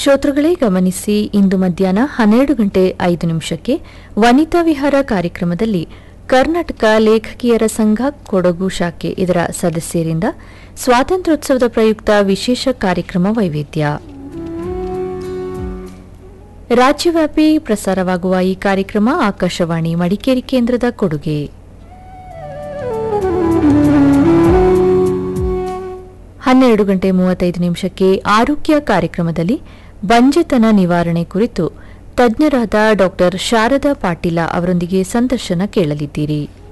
ಶ್ರೋತೃಗಳೇ ಗಮನಿಸಿ ಇಂದು ಮಧ್ಯಾಹ್ನ ಹನ್ನೆರಡು ಗಂಟೆ ಐದು ನಿಮಿಷಕ್ಕೆ ವನಿತಾ ವಿಹಾರ ಕಾರ್ಯಕ್ರಮದಲ್ಲಿ ಕರ್ನಾಟಕ ಲೇಖಕಿಯರ ಸಂಘ ಕೊಡಗು ಶಾಖೆ ಇದರ ಸದಸ್ಯರಿಂದ ಸ್ವಾತಂತ್ರ್ಯೋತ್ಸವದ ಪ್ರಯುಕ್ತ ವಿಶೇಷ ಕಾರ್ಯಕ್ರಮ ವೈವಿಧ್ಯ ರಾಜ್ಯವ್ಯಾಪಿ ಪ್ರಸಾರವಾಗುವ ಈ ಕಾರ್ಯಕ್ರಮ ಆಕಾಶವಾಣಿ ಮಡಿಕೇರಿ ಕೇಂದ್ರದ ಕೊಡುಗೆ ಹನ್ನೆರಡು ಗಂಟೆ ಮೂವತ್ತೈದು ನಿಮಿಷಕ್ಕೆ ಆರೋಗ್ಯ ಕಾರ್ಯಕ್ರಮದಲ್ಲಿ ಬಂಜೆತನ ನಿವಾರಣೆ ಕುರಿತು ತಜ್ಞರಾದ ಡಾ ಶಾರದಾ ಪಾಟೀಲ ಅವರೊಂದಿಗೆ ಸಂದರ್ಶನ ಕೇಳಲಿದ್ದೀರಿ